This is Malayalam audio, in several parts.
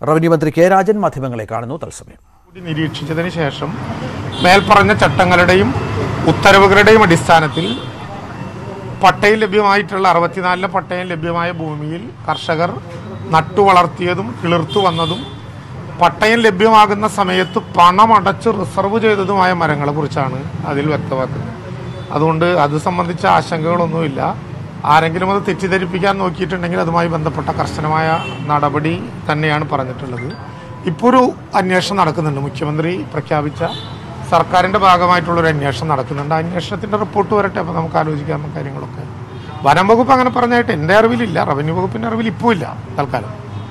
റവന്യൂ മന്ത്രി കെ രാജൻ മാധ്യമങ്ങളെ കാണുന്നു തത്സമയം കൂടി നിരീക്ഷിച്ചതിന് ശേഷം മേൽപ്പറഞ്ഞ ചട്ടങ്ങളുടെയും ഉത്തരവുകളുടെയും അടിസ്ഥാനത്തിൽ പട്ടയം ലഭ്യമായിട്ടുള്ള അറുപത്തിനാലിലെ പട്ടയം ലഭ്യമായ ഭൂമിയിൽ കർഷകർ നട്ടു വളർത്തിയതും കിളിർത്തു വന്നതും പട്ടയം ലഭ്യമാകുന്ന സമയത്ത് പണമടച്ച് റിസർവ് ചെയ്തതുമായ മരങ്ങളെ കുറിച്ചാണ് അതിൽ വ്യക്തമാക്കുന്നത് അതുകൊണ്ട് അത് സംബന്ധിച്ച ആശങ്കകളൊന്നുമില്ല ആരെങ്കിലും അത് തെറ്റിദ്ധരിപ്പിക്കാൻ നോക്കിയിട്ടുണ്ടെങ്കിൽ അതുമായി ബന്ധപ്പെട്ട കർശനമായ നടപടി തന്നെയാണ് പറഞ്ഞിട്ടുള്ളത് ഇപ്പോൾ ഒരു അന്വേഷണം നടക്കുന്നുണ്ട് മുഖ്യമന്ത്രി പ്രഖ്യാപിച്ച സർക്കാരിൻ്റെ ഭാഗമായിട്ടുള്ളൊരു അന്വേഷണം നടക്കുന്നുണ്ട് ആ അന്വേഷണത്തിൻ്റെ റിപ്പോർട്ട് വരട്ടെ അപ്പോൾ നമുക്ക് ആലോചിക്കാവുന്ന കാര്യങ്ങളൊക്കെ വനം വകുപ്പ് അങ്ങനെ പറഞ്ഞായിട്ട് എൻ്റെ അറിവിലില്ല റവന്യൂ വകുപ്പിൻ്റെ അറിവിൽ ഇപ്പോൾ ഇല്ല തൽക്കാലം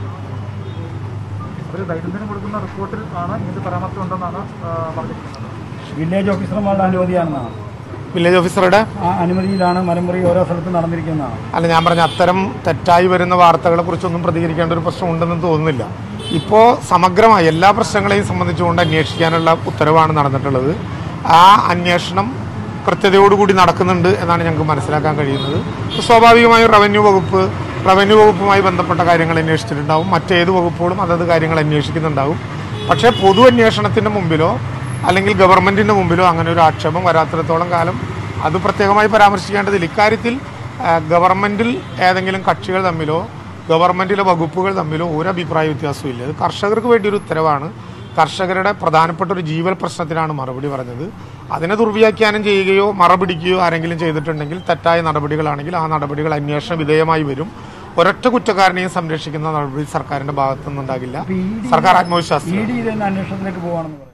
ഒരു ദൈനംദിനം കൊടുക്കുന്ന റിപ്പോർട്ടിൽ ആണ് ഇങ്ങനത്തെ പരാമർശം ഉണ്ടെന്നാണ് ആ, പറഞ്ഞിരിക്കുന്നത് വില്ലേജ് ഓഫീസർമാരുടെ അനുമതിയാണെന്നാണ് വില്ലേജ് ഓഫീസറുടെ ആ അനുമതിയിലാണ് മലമുറി ഓരോ സ്ഥലത്തും നടന്നിരിക്കുന്നതാണ് അല്ല ഞാൻ പറഞ്ഞ അത്തരം തെറ്റായി വരുന്ന വാർത്തകളെ കുറിച്ചൊന്നും പ്രതികരിക്കേണ്ട ഒരു പ്രശ്നം ഉണ്ടെന്ന് തോന്നുന്നില്ല ഇപ്പോൾ സമഗ്രമായി എല്ലാ പ്രശ്നങ്ങളെയും സംബന്ധിച്ചുകൊണ്ട് അന്വേഷിക്കാനുള്ള ഉത്തരവാണ് നടന്നിട്ടുള്ളത് ആ അന്വേഷണം കൃത്യതയോടുകൂടി നടക്കുന്നുണ്ട് എന്നാണ് ഞങ്ങൾക്ക് മനസ്സിലാക്കാൻ കഴിയുന്നത് സ്വാഭാവികമായും റവന്യൂ വകുപ്പ് റവന്യൂ വകുപ്പുമായി ബന്ധപ്പെട്ട കാര്യങ്ങൾ അന്വേഷിച്ചിട്ടുണ്ടാവും മറ്റേത് വകുപ്പുകളും അതത് കാര്യങ്ങൾ അന്വേഷിക്കുന്നുണ്ടാവും പക്ഷേ പൊതു അന്വേഷണത്തിൻ്റെ മുമ്പിലോ അല്ലെങ്കിൽ ഗവൺമെൻറ്റിൻ്റെ മുമ്പിലോ അങ്ങനെ ഒരു ആക്ഷേപം വരാത്തിടത്തോളം കാലം അത് പ്രത്യേകമായി പരാമർശിക്കേണ്ടതില്ല ഇക്കാര്യത്തിൽ ആ, ഗവൺമെൻറ്റിൽ ഏതെങ്കിലും കക്ഷികൾ തമ്മിലോ ഗവൺമെൻറ്റിലെ വകുപ്പുകൾ തമ്മിലോ ഒരു അഭിപ്രായ വ്യത്യാസവും ഇല്ല ഇത് കർഷകർക്ക് വേണ്ടി ഒരു ഉത്തരവാണ് കർഷകരുടെ പ്രധാനപ്പെട്ട ഒരു ജീവൽ പ്രശ്നത്തിനാണ് മറുപടി പറഞ്ഞത് അതിനെ ദുർവ്യാഖ്യാനം ചെയ്യുകയോ മറപിടിക്കുകയോ ആരെങ്കിലും ചെയ്തിട്ടുണ്ടെങ്കിൽ തെറ്റായ നടപടികളാണെങ്കിൽ ആ നടപടികൾ അന്വേഷണ വിധേയമായി വരും ഒരൊറ്റ കുറ്റക്കാരനെയും സംരക്ഷിക്കുന്ന നടപടി സർക്കാരിന്റെ ഭാഗത്തുനിന്നുണ്ടാകില്ല സർക്കാർ ആത്മവിശ്വാസം ഇ ഡി തന്നെ അന്വേഷണത്തിലേക്ക് പോവാണെന്ന് പറയുന്നത്